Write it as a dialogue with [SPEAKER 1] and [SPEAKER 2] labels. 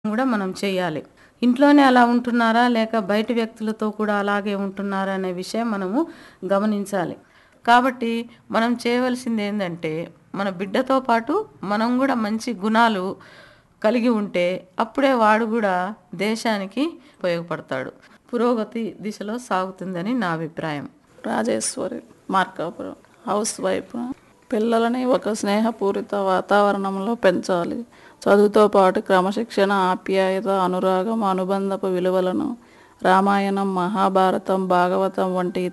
[SPEAKER 1] కూడా మనం చేయాలి ఇంట్లోనే అలా ఉంటున్నారా లేక బయట వ్యక్తులతో కూడా అలాగే ఉంటున్నారా అనే విషయం మనము గమనించాలి కాబట్టి మనం చేయవలసింది ఏంటంటే మన బిడ్డతో పాటు మనం కూడా మంచి గుణాలు కలిగి ఉంటే అప్పుడే వాడు కూడా దేశానికి ఉపయోగపడతాడు పురోగతి దిశలో సాగుతుందని నా అభిప్రాయం
[SPEAKER 2] రాజేశ్వరి మార్కాపురం హౌస్ వైఫ్ పిల్లలని ఒక స్నేహపూరిత వాతావరణంలో పెంచాలి చదువుతో పాటు క్రమశిక్షణ ఆప్యాయత అనురాగం అనుబంధపు విలువలను రామాయణం మహాభారతం భాగవతం వంటి